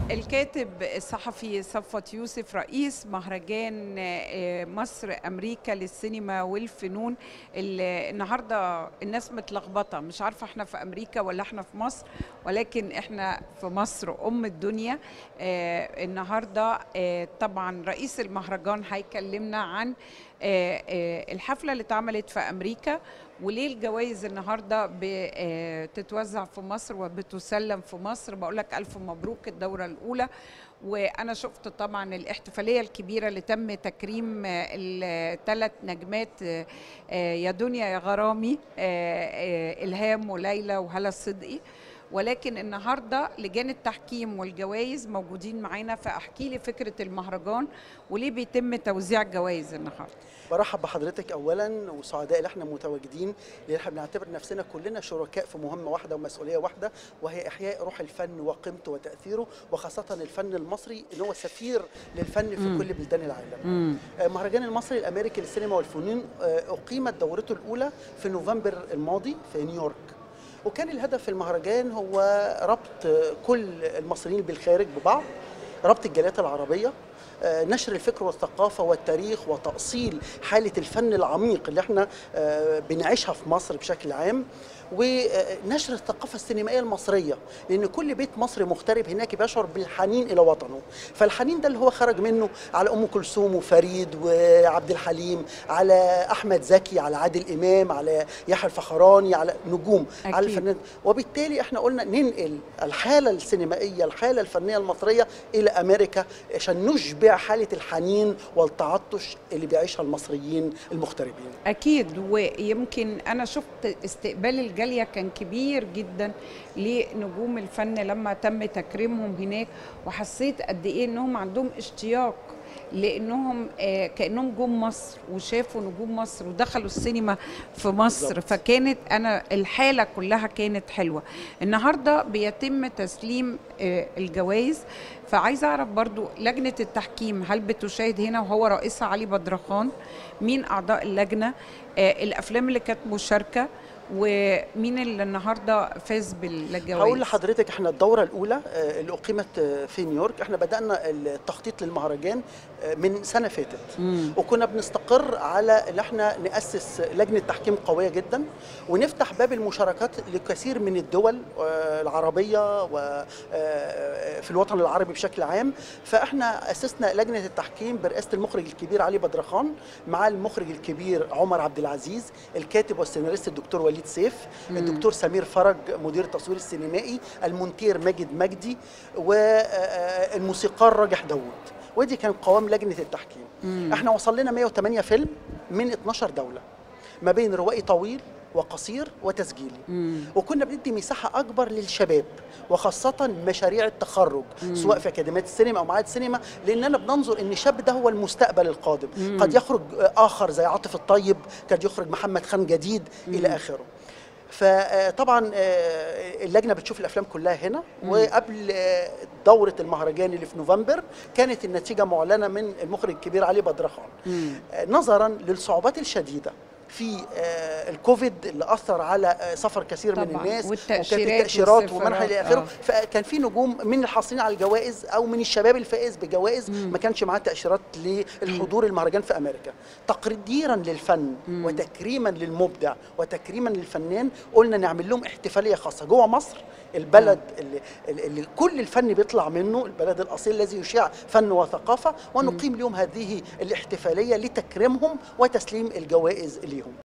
الكاتب الصحفي صفوت يوسف رئيس مهرجان آه، مصر امريكا للسينما والفنون اللي النهارده الناس متلخبطه مش عارفه احنا في امريكا ولا احنا في مصر ولكن احنا في مصر ام الدنيا آه، النهارده آه، طبعا رئيس المهرجان هيكلمنا عن آه، آه، الحفله اللي اتعملت في امريكا وليه الجوائز النهارده بتتوزع في مصر وبتسلم في مصر بقول لك الف مبروك الدوره الاولى وانا شفت طبعا الاحتفاليه الكبيره اللي تم تكريم الثلاث نجمات آه، آه، يا دنيا يا غرامي آه، آه، الهام وليلى وهلا الصدقي ولكن النهارده لجان التحكيم والجوائز موجودين معانا فاحكي لي فكره المهرجان وليه بيتم توزيع الجوائز النهارده برحب بحضرتك اولا وسعداء اللي احنا متواجدين لان احنا بنعتبر نفسنا كلنا شركاء في مهمه واحده ومسؤوليه واحده وهي احياء روح الفن وقيمته وتاثيره وخاصه الفن المصري اللي هو سفير للفن في مم. كل بلدان العالم. مم. آه، مهرجان المصري الامريكي للسينما والفنون آه، اقيمت دورته الاولى في نوفمبر الماضي في نيويورك. وكان الهدف في المهرجان هو ربط آه، كل المصريين بالخارج ببعض ربط الجاليات العربيه آه، نشر الفكر والثقافه والتاريخ وتاصيل حاله الفن العميق اللي احنا آه، بنعيشها في مصر بشكل عام ونشر الثقافه السينمائيه المصريه لان كل بيت مصري مغترب هناك بيشعر بالحنين الى وطنه فالحنين ده اللي هو خرج منه على ام كلثوم وفريد وعبد الحليم على احمد زكي على عادل امام على يحيى الفخراني على نجوم أكيد. على الفنان وبالتالي احنا قلنا ننقل الحاله السينمائيه الحاله الفنيه المصريه الى امريكا عشان نشبع حاله الحنين والتعطش اللي بيعيشها المصريين المغتربين اكيد ويمكن انا شفت استقبال الجاليه كان كبير جدا لنجوم الفن لما تم تكريمهم هناك وحسيت قد ايه انهم عندهم اشتياق لانهم آه، كانهم جم مصر وشافوا نجوم مصر ودخلوا السينما في مصر بالظبط. فكانت انا الحاله كلها كانت حلوه النهارده بيتم تسليم آه، الجوائز فعايزه اعرف برضو لجنه التحكيم هل بتشاهد هنا وهو رئيسها علي بدرخان مين اعضاء اللجنه آه، الافلام اللي كانت مشاركه ومين اللي النهارده فاز بالجوائز هقول لحضرتك احنا الدوره الاولى آه، اللي اقيمت آه، في نيويورك احنا بدانا التخطيط للمهرجان آه، من سنه فاتت مم. وكنا بنستقر على ان احنا ناسس لجنه تحكيم قويه جدا ونفتح باب المشاركات لكثير من الدول آه، العربيه وفي الوطن العربي بشكل عام فاحنا اسسنا لجنه التحكيم برئاسه المخرج الكبير علي بدرخان مع المخرج الكبير عمر عبد العزيز الكاتب والسيناريست الدكتور وليد سيف مم. الدكتور سمير فرج مدير التصوير السينمائي المونتير ماجد مجدي والموسيقار راجح داوود ودي كان قوام لجنه التحكيم مم. احنا وصل لنا 108 فيلم من 12 دوله ما بين روائي طويل وقصير وتسجيلي مم. وكنا بندي مساحه اكبر للشباب وخاصه مشاريع التخرج مم. سواء في اكاديميات السينما او معاهد السينما لاننا بننظر ان الشاب ده هو المستقبل القادم مم. قد يخرج اخر زي عاطف الطيب قد يخرج محمد خان جديد الى مم. اخره فطبعا اللجنه بتشوف الافلام كلها هنا مم. وقبل آه، دوره المهرجان اللي في نوفمبر كانت النتيجه معلنه من المخرج الكبير علي بدرخان مم. آه، نظرا للصعوبات الشديده في آه، الكوفيد اللي اثر على آه، سفر كثير من طبعاً، الناس والتأشيرات وكانت التاشيرات والسفرات، ومنح الى اخره آه. فكان في نجوم من الحاصلين على الجوائز او من الشباب الفائز بجوائز مم. ما كانش معاه تاشيرات للحضور المهرجان في امريكا تقديرا للفن مم. وتكريما للمبدع وتكريما للفنان قلنا نعمل لهم احتفاليه خاصه جوه مصر البلد اللي, اللي كل الفن بيطلع منه البلد الاصيل الذي يشيع فن وثقافه ونقيم لهم هذه الاحتفاليه لتكريمهم وتسليم الجوائز ليهم